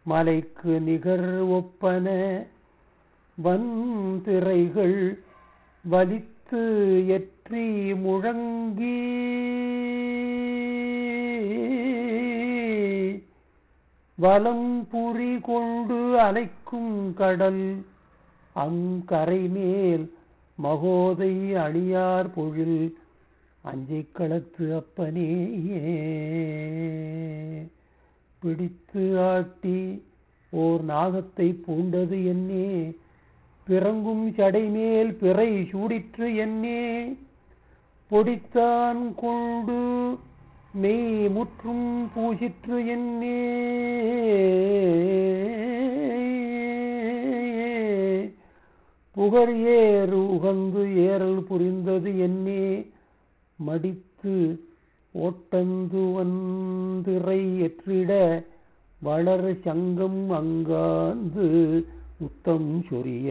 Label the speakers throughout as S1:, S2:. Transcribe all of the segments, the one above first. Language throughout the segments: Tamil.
S1: மலைக்கு நிகர் ஒப்பன வந்திரைகள் வலித்து எற்றி முழங்கி வலம் புரி கொண்டு அலைக்கும் கடல் அங்கரை மேல் மகோதை அணியார் பொழில் அஞ்சைக் களத்து அப்பனேயே பிடித்து ஆட்டி ஓர் நாகத்தை பூண்டது என்னே பிறங்கும் சடைமேல் பிறை சூடிற்று என்னே பொடித்தான் கொண்டு மெய் முற்றும் பூசிற்று என்னே புகழ் ஏறு உகந்து ஏறல் புரிந்தது என்னே மடித்து ஓட்டந்து வந்திரை எற்றிட வளர் சங்கம் அங்காந்து உத்தம் சொரிய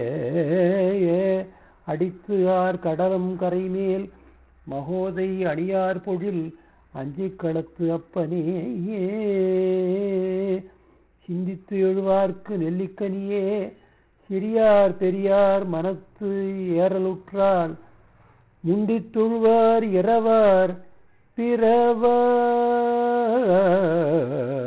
S1: அடித்து ஆர் கடலம் கரைமேல் மகோதை அணியார் பொழில் அஞ்சிக் களத்து அப்பனேயே சிந்தித்து எழுவார்க்கு நெல்லிக்கனியே சிறியார் பெரியார் மனத்து ஏறலுற்றால் முண்டித் தொழுவார் இரவார் பிறவார்